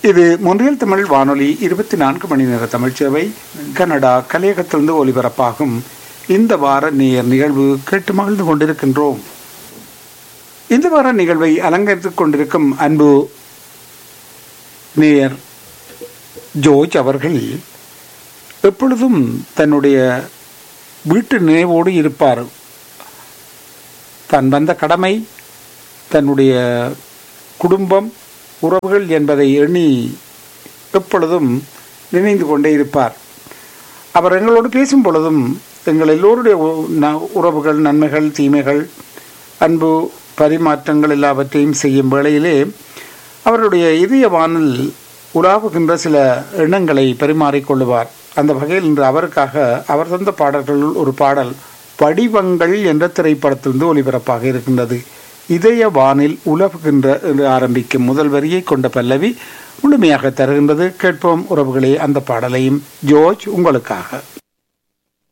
இது மொன்றியல் தமிழ் வானொலி இருபத்தி நான்கு மணி நேர தமிழ் சேவை கனடா கலையகத்திலிருந்து ஒலிபரப்பாகும் இந்த வார நேர் நிகழ்வு கேட்டு மகிழ்ந்து கொண்டிருக்கின்றோம் இந்த வார நிகழ்வை அலங்கரித்துக் கொண்டிருக்கும் அன்பு நேயர் ஜோர்ஜ் அவர்கள் எப்பொழுதும் தன்னுடைய வீட்டு நினைவோடு இருப்பார் தான் வந்த கடமை தன்னுடைய குடும்பம் உறவுகள் என்பதை எண்ணி எப்பொழுதும் நினைந்து கொண்டே இருப்பார் அவர் எங்களோடு பேசும் பொழுதும் எங்கள் எல்லோருடைய உ- ந- உறவுகள் நன்மைகள் தீமைகள் அன்பு பரிமாற்றங்கள் எல்லாவற்றையும் செய்யும் வேளையிலே அவருடைய இதய வானில் உலாவுகின்ற சில எண்ணங்களை பரிமாறிக்கொள்ளுவார் அந்த வகையில் இன்று அவருக்காக அவர் தந்த பாடல்களுள் ஒரு பாடல் வடிவங்கள் என்ற திரைப்படத்திலிருந்து ஒளிபரப்பாக இருக்கின்றது இதய வானில் உலவுகின்ற என்று ஆரம்பிக்கும் முதல் வரியை கொண்ட பல்லவி முழுமையாக தருகின்றது கேட்போம் உறவுகளே அந்த பாடலையும் ஜோர்ஜ் உங்களுக்காக